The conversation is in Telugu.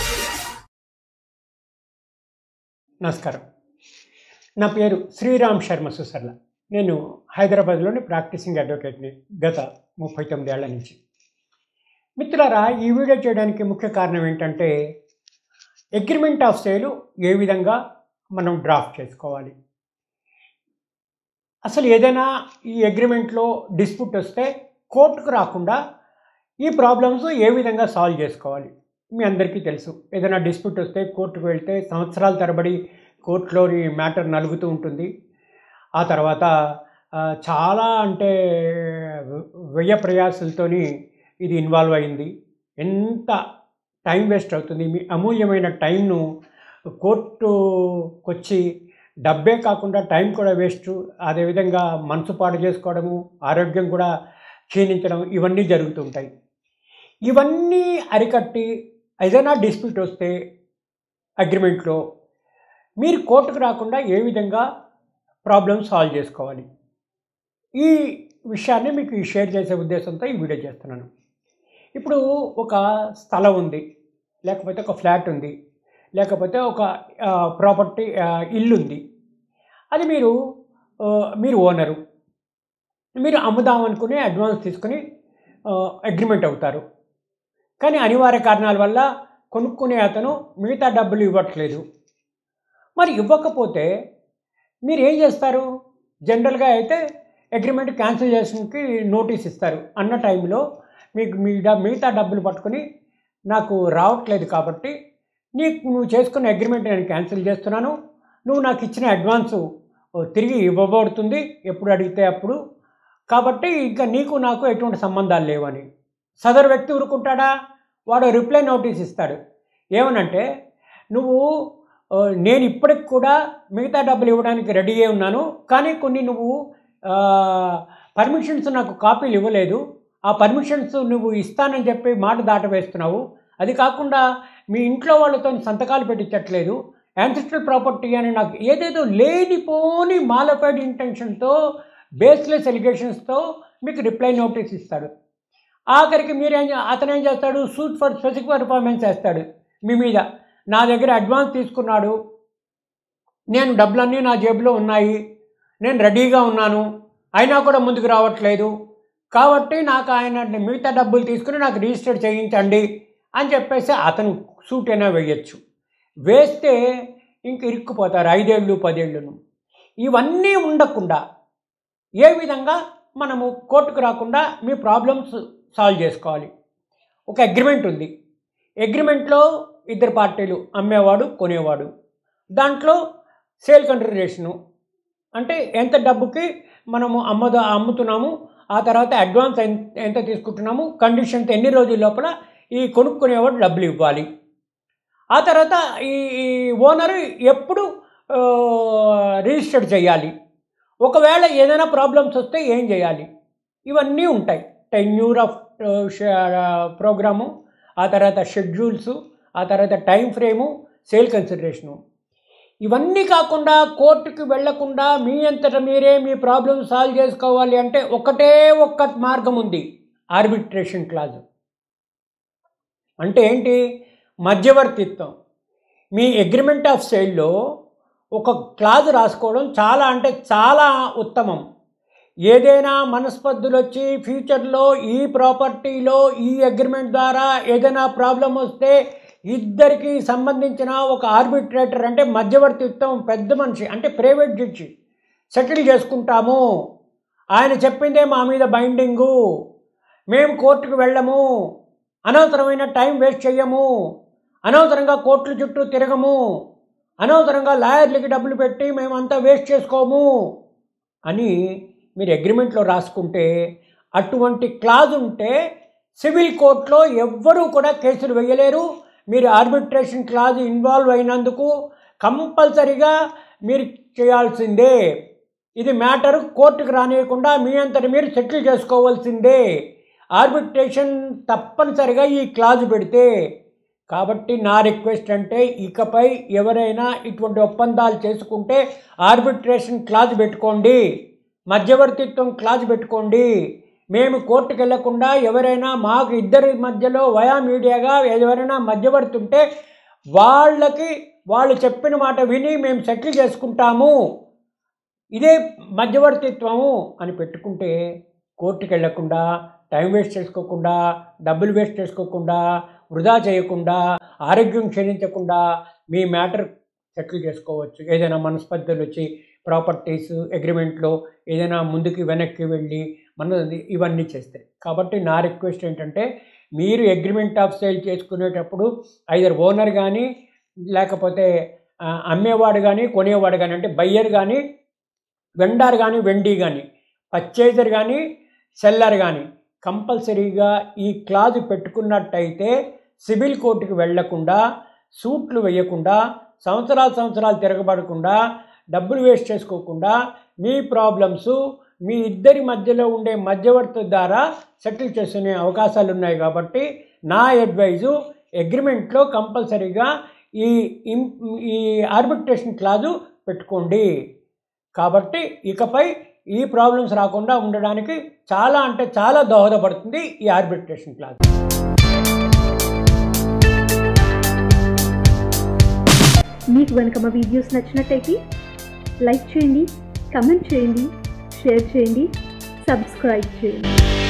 నమస్కారం నా పేరు శ్రీరామ్ శర్మ సుసర్ల నేను హైదరాబాద్లోని ప్రాక్టీసింగ్ అడ్వకేట్ని గత ముప్పై తొమ్మిది ఏళ్ల నుంచి మిత్రులారా ఈ వీడియో చేయడానికి ముఖ్య కారణం ఏంటంటే అగ్రిమెంట్ ఆఫ్ సేలు ఏ విధంగా మనం డ్రాఫ్ట్ చేసుకోవాలి అసలు ఏదైనా ఈ అగ్రిమెంట్లో డిస్ప్యూట్ వస్తే కోర్టుకు రాకుండా ఈ ప్రాబ్లమ్స్ ఏ విధంగా సాల్వ్ చేసుకోవాలి మీ అందరికీ తెలుసు ఏదైనా డిస్ప్యూట్ వస్తే కోర్టుకు వెళ్తే సంవత్సరాల తరబడి కోర్టులోని మ్యాటర్ నలుగుతూ ఉంటుంది ఆ తర్వాత ఆ, చాలా అంటే వ్యయ ప్రయాసాలతోని ఇది ఇన్వాల్వ్ అయింది ఎంత టైం వేస్ట్ అవుతుంది మీ అమూల్యమైన టైంను కోర్టుకు వచ్చి డబ్బే కాకుండా టైం కూడా వేస్ట్ అదేవిధంగా మనసు పాడు చేసుకోవడము ఆరోగ్యం కూడా క్షీణించడం ఇవన్నీ జరుగుతుంటాయి ఇవన్నీ అరికట్టి ఏదైనా డిస్ప్యూట్ వస్తే అగ్రిమెంట్లో మీరు కోర్టుకు రాకుండా ఏ విధంగా ప్రాబ్లమ్ సాల్వ్ చేసుకోవాలి ఈ విషయాన్ని మీకు షేర్ చేసే ఉద్దేశంతో ఈ వీడియో చేస్తున్నాను ఇప్పుడు ఒక స్థలం ఉంది లేకపోతే ఒక ఫ్లాట్ ఉంది లేకపోతే ఒక ప్రాపర్టీ ఇల్లు ఉంది అది మీరు ఆ, మీరు ఓనరు మీరు అమ్ముదాం అనుకుని అడ్వాన్స్ తీసుకుని అగ్రిమెంట్ అవుతారు కానీ అనివార్య కారణాల వల్ల కొనుక్కునే అతను మిగతా డబ్బులు ఇవ్వట్లేదు మరి ఇవ్వకపోతే మీరు ఏం చేస్తారు జనరల్గా అయితే అగ్రిమెంట్ క్యాన్సిల్ చేసినకి నోటీస్ ఇస్తారు అన్న టైంలో మీకు మీ డ- మిగతా డబ్బులు పట్టుకొని నాకు రావట్లేదు కాబట్టి నీకు నువ్వు చేసుకున్న అగ్రిమెంట్ నేను క్యాన్సిల్ చేస్తున్నాను నువ్వు నాకు ఇచ్చిన అడ్వాన్సు ఓ, తిరిగి ఇవ్వబడుతుంది ఎప్పుడు అడిగితే అప్పుడు కాబట్టి ఇంకా నీకు నాకు ఎటువంటి సంబంధాలు లేవని సదరు వ్యక్తి ఊరుకుంటాడా వాడు రిప్లై నోటీస్ ఇస్తాడు ఏమనంటే నువ్వు ఆ, నేను ఇప్పటికి కూడా మిగతా డబ్బులు ఇవ్వడానికి రెడీ అయి ఉన్నాను కానీ కొన్ని నువ్వు పర్మిషన్స్ నాకు కాపీలు ఇవ్వలేదు ఆ పర్మిషన్స్ నువ్వు ఇస్తానని చెప్పి మాట దాటవేస్తున్నావు అది కాకుండా మీ ఇంట్లో వాళ్ళతో సంతకాలు పెట్టించట్లేదు యాన్సిస్ట్రల్ ప్రాపర్టీ అని నాకు ఏదేదో లేనిపోని మాలఫైడ్ ఇంటెన్షన్తో బేస్లెస్ ఎలిగేషన్స్తో మీకు రిప్లై నోటీస్ ఇస్తాడు ఆఖరికి మీరేం చే- అతను ఏం చేస్తాడు సూట్ ఫర్ స్పెసిఫిక్ పర్ఫార్మెన్స్ వేస్తాడు మీ మీద నా దగ్గర అడ్వాన్స్ తీసుకున్నాడు నేను డబ్బులన్నీ నా జేబులో ఉన్నాయి నేను రెడీగా ఉన్నాను అయినా కూడా ముందుకు రావట్లేదు కాబట్టి నాకు ఆయన మిగతా డబ్బులు తీసుకుని నాకు రిజిస్టర్ చేయించండి అని చెప్పేసి అతను సూట్ అయినా వేయచ్చు వేస్తే ఇంక ఇరుక్కుపోతారు ఐదేళ్ళు పదేళ్ళను ఇవన్నీ ఉండకుండా ఏ విధంగా మనము కోర్టుకు రాకుండా మీ ప్రాబ్లమ్స్ సాల్వ్ చేసుకోవాలి ఒక అగ్రిమెంట్ ఉంది అగ్రిమెంట్లో ఇద్దరు పార్టీలు అమ్మేవాడు కొనేవాడు దాంట్లో సేల్ కన్సిడరేషను అంటే ఎంత డబ్బుకి మనము అమ్మద అమ్ముతున్నాము ఆ తర్వాత అడ్వాన్స్ ఎంత ఎంత తీసుకుంటున్నాము కండిషన్స్ ఎన్ని రోజుల లోపల ఈ కొనుక్కునేవాడు డబ్బులు ఇవ్వాలి ఆ తర్వాత ఈ ఈ ఓనరు ఎప్పుడు ఆ, రిజిస్టర్ చేయాలి ఒకవేళ ఏదైనా ప్రాబ్లమ్స్ వస్తే ఏం చేయాలి ఇవన్నీ ఉంటాయి టెన్యూర్ ఆఫ్ ప్రోగ్రాము ఆ తర్వాత షెడ్యూల్స్ ఆ తర్వాత టైం ఫ్రేము సేల్ కన్సిడరేషను ఇవన్నీ కాకుండా కోర్టుకి వెళ్లకుండా మీ అంతట మీరే మీ ప్రాబ్లమ్ సాల్వ్ చేసుకోవాలి అంటే ఒకటే ఒక్క మార్గం ఉంది ఆర్బిట్రేషన్ క్లాజ్ అంటే ఏంటి మధ్యవర్తిత్వం మీ అగ్రిమెంట్ ఆఫ్ సేల్లో ఒక క్లాజ్ రాసుకోవడం చాలా అంటే చాలా ఉత్తమం ఏదైనా మనస్పర్ధులు వచ్చి ఫ్యూచర్లో ఈ ప్రాపర్టీలో ఈ అగ్రిమెంట్ ద్వారా ఏదైనా ప్రాబ్లం వస్తే ఇద్దరికి సంబంధించిన ఒక ఆర్బిట్రేటర్ అంటే మధ్యవర్తిత్వం పెద్ద మనిషి అంటే ప్రైవేట్ జడ్జి సెటిల్ చేసుకుంటాము ఆయన చెప్పిందే మా మీద బైండింగు మేము కోర్టుకు వెళ్ళము అనవసరమైన టైం వేస్ట్ చెయ్యము అనవసరంగా కోర్టుల చుట్టూ తిరగము అనవసరంగా లాయర్లకి డబ్బులు పెట్టి మేమంతా వేస్ట్ చేసుకోము అని మీరు అగ్రిమెంట్లో రాసుకుంటే అటువంటి క్లాజ్ ఉంటే సివిల్ కోర్టులో ఎవ్వరూ కూడా కేసులు వేయలేరు మీరు ఆర్బిట్రేషన్ క్లాజ్ ఇన్వాల్వ్ అయినందుకు కంపల్సరిగా మీరు చేయాల్సిందే ఇది మ్యాటర్ కోర్టుకు రానియకుండా మీ అంతటి మీరు సెటిల్ చేసుకోవాల్సిందే ఆర్బిట్రేషన్ తప్పనిసరిగా ఈ క్లాజ్ పెడితే కాబట్టి నా రిక్వెస్ట్ అంటే ఇకపై ఎవరైనా ఇటువంటి ఒప్పందాలు చేసుకుంటే ఆర్బిట్రేషన్ క్లాజ్ పెట్టుకోండి మధ్యవర్తిత్వం క్లాజ్ పెట్టుకోండి మేము కోర్టుకు వెళ్లకుండా ఎవరైనా మాకు ఇద్దరి మధ్యలో వయా మీడియాగా ఎవరైనా మధ్యవర్తి ఉంటే వాళ్ళకి వాళ్ళు చెప్పిన మాట విని మేము సెటిల్ చేసుకుంటాము ఇదే మధ్యవర్తిత్వము అని పెట్టుకుంటే కోర్టుకి వెళ్లకుండా టైం వేస్ట్ చేసుకోకుండా డబ్బులు వేస్ట్ చేసుకోకుండా వృధా చేయకుండా ఆరోగ్యం క్షీణించకుండా మీ మ్యాటర్ సెటిల్ చేసుకోవచ్చు ఏదైనా మనస్పర్ధలు వచ్చి ప్రాపర్టీస్ అగ్రిమెంట్లో ఏదైనా ముందుకి వెనక్కి వెళ్ళి మన ఇవన్నీ చేస్తాయి కాబట్టి నా రిక్వెస్ట్ ఏంటంటే మీరు అగ్రిమెంట్ ఆఫ్ సేల్ చేసుకునేటప్పుడు ఐదర్ ఓనర్ కానీ లేకపోతే ఆ, అమ్మేవాడు కానీ కొనేవాడు కానీ అంటే బయ్యర్ కానీ వెండార్ కానీ వెండీ కానీ పర్చేజర్ కానీ సెల్లర్ కానీ కంపల్సరీగా ఈ క్లాజ్ పెట్టుకున్నట్టయితే సివిల్ కోర్టుకి వెళ్లకుండా సూట్లు వేయకుండా సంవత్సరాలు సంవత్సరాలు తిరగబడకుండా డబ్బులు వేస్ట్ చేసుకోకుండా మీ ప్రాబ్లమ్స్ మీ ఇద్దరి మధ్యలో ఉండే మధ్యవర్తి ద్వారా సెటిల్ చేసుకునే అవకాశాలు ఉన్నాయి కాబట్టి నా అడ్వైజు అగ్రిమెంట్లో కంపల్సరీగా ఈ ఇం- ఈ ఆర్బిట్రేషన్ క్లాజు పెట్టుకోండి కాబట్టి ఇకపై ఈ ప్రాబ్లమ్స్ రాకుండా ఉండడానికి చాలా అంటే చాలా దోహదపడుతుంది ఈ ఆర్బిట్రేషన్ క్లాజ్ మీకు కనుక మా వీడియోస్ నచ్చినట్టయితే లైక్ చేయండి కమెంట్ చేయండి షేర్ చేయండి సబ్స్క్రైబ్ చేయండి